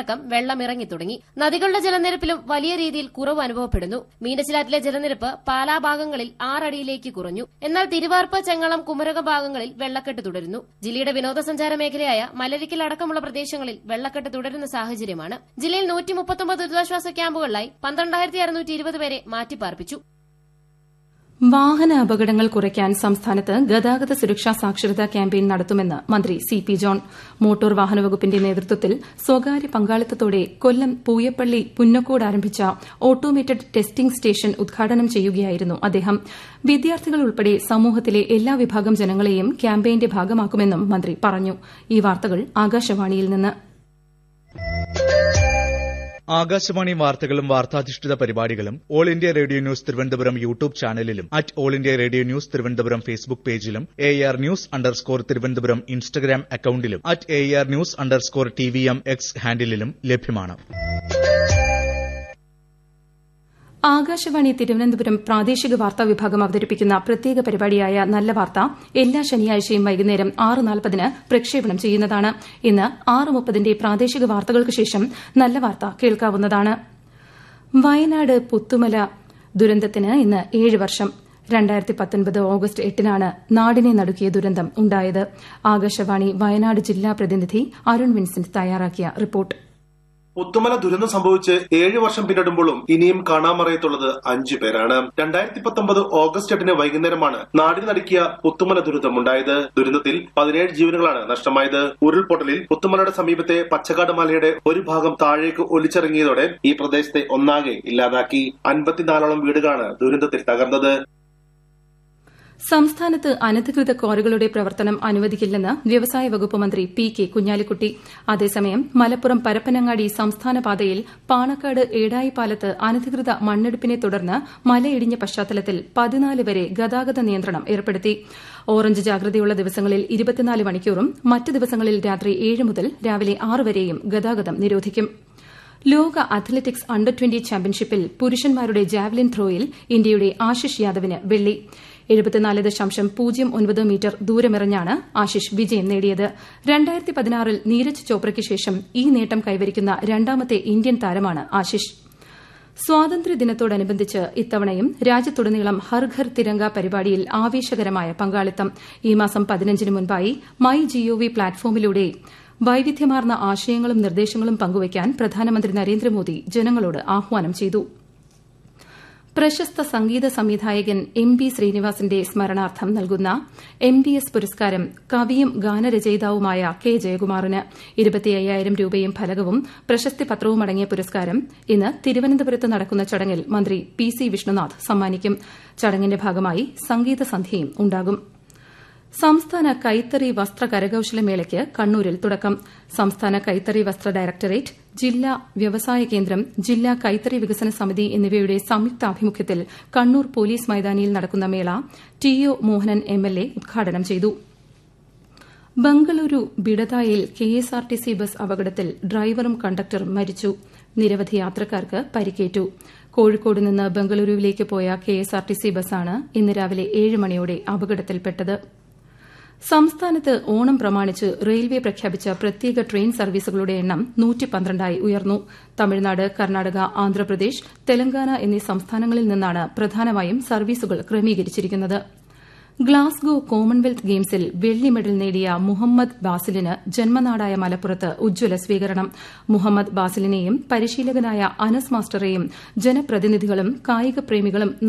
ഭാഗങ്ങളിലടക്കം വെള്ളം ഇറങ്ങി തുടങ്ങി നദികളുടെ ജലനിരപ്പിലും വലിയ രീതിയിൽ കുറവ് അനുഭവപ്പെടുന്നു മീനച്ചിലാറ്റിലെ ജലനിരപ്പ് പാലാ ഭാഗങ്ങളിൽ ആറടിയിലേക്ക് കുറഞ്ഞു എന്നാൽ തിരുവാർപ്പ് ചെങ്ങളം കുമരകം ഭാഗങ്ങളിൽ വെള്ളക്കെട്ട് തുടരുന്നു ജില്ലയുടെ വിനോദസഞ്ചാര മേഖലയായ മലരിക്കൽ അടക്കമുള്ള പ്രദേശങ്ങളിൽ വെള്ളക്കെട്ട് തുടരുന്ന സാഹചര്യമാണ് ജില്ലയിൽ നൂറ്റി മുപ്പത്തൊമ്പത് ദുരിതാശ്വാസ ക്യാമ്പുകളിലായി പന്ത്രണ്ടായിരത്തി അറുന്നൂറ്റി ഇരുപത് പേരെ മാറ്റിപ്പാർപ്പിച്ചു വാഹന അപകടങ്ങൾ കുറയ്ക്കാൻ സംസ്ഥാനത്ത് ഗതാഗത സുരക്ഷാ സാക്ഷരതാ ക്യാമ്പയിൻ നടത്തുമെന്ന് മന്ത്രി സി പി ജോൺ മോട്ടോർ വാഹന വകുപ്പിന്റെ നേതൃത്വത്തിൽ സ്വകാര്യ പങ്കാളിത്തത്തോടെ കൊല്ലം പൂയപ്പള്ളി പുന്നക്കോട് ആരംഭിച്ച ഓട്ടോമേറ്റഡ് ടെസ്റ്റിംഗ് സ്റ്റേഷൻ ഉദ്ഘാടനം ചെയ്യുകയായിരുന്നു അദ്ദേഹം വിദ്യാർത്ഥികൾ ഉൾപ്പെടെ സമൂഹത്തിലെ എല്ലാ വിഭാഗം ജനങ്ങളെയും ക്യാമ്പയിന്റെ ഭാഗമാക്കുമെന്നും മന്ത്രി പറഞ്ഞു ഈ വാർത്തകൾ ആകാശവാണിയിൽ നിന്ന് ആകാശവാണി വാർത്തകളും വാർത്താധിഷ്ഠിത പരിപാടികളും all India radio news Thiruvananthapuram YouTube ചാനലിലും at all India radio news Thiruvananthapuram Facebook പേജിലും A R news underscore Thiruvananthapuram Instagram അക്കൌണ്ടിലും at A R news underscore T V M X ഹാൻഡിലും ലഭ്യമാണ് ആകാശവാണി തിരുവനന്തപുരം പ്രാദേശിക വാർത്താ വിഭാഗം അവതരിപ്പിക്കുന്ന പ്രത്യേക പരിപാടിയായ നല്ല വാർത്ത എല്ലാ ശനിയാഴ്ചയും വൈകുന്നേരം ആറ് നാൽപ്പതിന് പ്രക്ഷേപണം ചെയ്യുന്നതാണ് ഇന്ന് ആറ് മുപ്പതിന്റെ പ്രാദേശിക വാർത്തകൾക്ക് ശേഷം നല്ല വാർത്ത കേൾക്കാവുന്നതാണ് വയനാട് പുത്തുമല ദുരന്തത്തിന് ഇന്ന് ഏഴ് വർഷം രണ്ടായിരത്തി പത്തൊൻപത് ഓഗസ്റ്റ് എട്ടിനാണ് നാടിനെ നടുക്കിയ ദുരന്തം ഉണ്ടായത് ആകാശവാണി വയനാട് ജില്ലാ പ്രതിനിധി അരുൺ വിൻസെന്റ് തയ്യാറാക്കിയ റിപ്പോർട്ട് പുത്തുമല ദുരന്തം സംഭവിച്ച് ഏഴ് വർഷം പിന്നിടുമ്പോഴും ഇനിയും കാണാമറയത്തുള്ളത് അഞ്ചു പേരാണ് രണ്ടായിരത്തി പത്തൊമ്പത് ഓഗസ്റ്റ് എട്ടിന് വൈകുന്നേരമാണ് നാടിന് നടുക്കിയ പുത്തുമല ദുരന്തമുണ്ടായത് ദുരന്തത്തിൽ പതിനേഴ് ജീവനുകളാണ് നഷ്ടമായത് ഉരുൾപൊട്ടലിൽ പുത്തുമലയുടെ സമീപത്തെ പച്ചക്കാട് മലയുടെ ഒരു ഭാഗം താഴേക്ക് ഒലിച്ചിറങ്ങിയതോടെ ഈ പ്രദേശത്തെ ഒന്നാകെ ഇല്ലാതാക്കി അൻപത്തിനാലോളം വീടുകളാണ് ദുരന്തത്തിൽ തകർന്നത് സംസ്ഥാനത്ത് അനധികൃത ക്വാറികളുടെ പ്രവർത്തനം അനുവദിക്കില്ലെന്ന് വ്യവസായ വകുപ്പ് മന്ത്രി പി കെ കുഞ്ഞാലിക്കുട്ടി അതേസമയം മലപ്പുറം പരപ്പനങ്ങാടി സംസ്ഥാന പാതയിൽ പാണക്കാട് ഏടായിപ്പാലത്ത് അനധികൃത മണ്ണെടുപ്പിനെ തുടർന്ന് മലയിടിഞ്ഞ പശ്ചാത്തലത്തിൽ പതിനാല് വരെ ഗതാഗത നിയന്ത്രണം ഏർപ്പെടുത്തി ഓറഞ്ച് ജാഗ്രതയുള്ള ദിവസങ്ങളിൽ ഇരുപത്തിനാല് മണിക്കൂറും മറ്റ് ദിവസങ്ങളിൽ രാത്രി ഏഴ് മുതൽ രാവിലെ ആറ് വരെയും ഗതാഗതം നിരോധിക്കും ലോക അത്ലറ്റിക്സ് അണ്ടർ ട്വന്റി ചാമ്പ്യൻഷിപ്പിൽ പുരുഷന്മാരുടെ ജാവലിൻ ത്രോയിൽ ഇന്ത്യയുടെ ആശിഷ് യാദവിന് വെള്ളി എഴുപത്തിനാല് ദശാംശം പൂജ്യം ഒൻപത് മീറ്റർ ദൂരമെറിഞ്ഞാണ് ആശിഷ് വിജയം നേടിയത് രണ്ടായിരത്തി പതിനാറിൽ നീരജ് ചോപ്രയ്ക്ക് ശേഷം ഈ നേട്ടം കൈവരിക്കുന്ന രണ്ടാമത്തെ ഇന്ത്യൻ താരമാണ് ആശിഷ് സ്വാതന്ത്ര്യദിനത്തോടനുബന്ധിച്ച് ഇത്തവണയും രാജ്യത്തുടനീളം ഹർ ഘർ തിരങ്ക പരിപാടിയിൽ ആവേശകരമായ പങ്കാളിത്തം ഈ മാസം പതിനഞ്ചിന് മുൻപായി മൈ ജിഒവി പ്ലാറ്റ്ഫോമിലൂടെ വൈവിധ്യമാർന്ന ആശയങ്ങളും നിർദ്ദേശങ്ങളും പങ്കുവയ്ക്കാൻ പ്രധാനമന്ത്രി നരേന്ദ്രമോദി ജനങ്ങളോട് ആഹ്വാനം ചെയ്തു പ്രശസ്ത സംഗീത സംവിധായകൻ എം ബി ശ്രീനിവാസിന്റെ സ്മരണാർത്ഥം നൽകുന്ന എം ബി എസ് പുരസ്കാരം കവിയും ഗാനരചയിതാവുമായ കെ ജയകുമാറിന് ഇരുപത്തിയ്യായിരം രൂപയും ഫലകവും പ്രശസ്തി പത്രവുമടങ്ങിയ പുരസ്കാരം ഇന്ന് തിരുവനന്തപുരത്ത് നടക്കുന്ന ചടങ്ങിൽ മന്ത്രി പി സി വിഷ്ണുനാഥ് സമ്മാനിക്കും ചടങ്ങിന്റെ ഭാഗമായി സംഗീത സന്ധ്യയും ഉണ്ടാകും സംസ്ഥാന കൈത്തറി വസ്ത്ര കരകൌശല മേളയ്ക്ക് കണ്ണൂരിൽ തുടക്കം സംസ്ഥാന കൈത്തറി വസ്ത്ര ഡയറക്ടറേറ്റ് ജില്ലാ വ്യവസായ കേന്ദ്രം ജില്ലാ കൈത്തറി വികസന സമിതി എന്നിവയുടെ സംയുക്താഭിമുഖ്യത്തിൽ കണ്ണൂർ പോലീസ് മൈതാനിയിൽ നടക്കുന്ന മേള T O Mohanan M L A ഉദ്ഘാടനം ചെയ്തു ബംഗളൂരു ബിഡതായിൽ കെഎസ്ആർടിസി ബസ് അപകടത്തിൽ ഡ്രൈവറും കണ്ടക്ടറും മരിച്ചു നിരവധി യാത്രക്കാർക്ക് പരിക്കേറ്റു കോഴിക്കോട് നിന്ന് ബംഗളൂരുവിലേക്ക് പോയ കെഎസ്ആർടിസി ബസ്സാണ് ഇന്ന് രാവിലെ ഏഴ് മണിയോടെ അപകടത്തിൽപ്പെട്ടത് സംസ്ഥാനത്ത് ഓണം പ്രമാണിച്ച് റെയിൽവേ പ്രഖ്യാപിച്ച പ്രത്യേക ട്രെയിൻ സർവീസുകളുടെ എണ്ണം നൂറ്റിപ്പന്ത്രണ്ടായി ഉയർന്നു തമിഴ്നാട് കർണാടക ആന്ധ്രാപ്രദേശ് തെലങ്കാന എന്നീ സംസ്ഥാനങ്ങളിൽ നിന്നാണ് പ്രധാനമായും സർവീസുകൾ ക്രമീകരിച്ചിരിക്കുന്നത് ഗ്ലാസ്ഗോ കോമൺവെൽത്ത് ഗെയിംസിൽ വെള്ളി മെഡൽ നേടിയ മുഹമ്മദ് ബാസിലിന് ജന്മനാടായ മലപ്പുറത്ത് ഉജ്ജ്വല സ്വീകരണം മുഹമ്മദ് ബാസിലിനെയും പരിശീലകനായ അനസ് മാസ്റ്ററെയും ജനപ്രതിനിധികളും കായിക പ്രേമികളും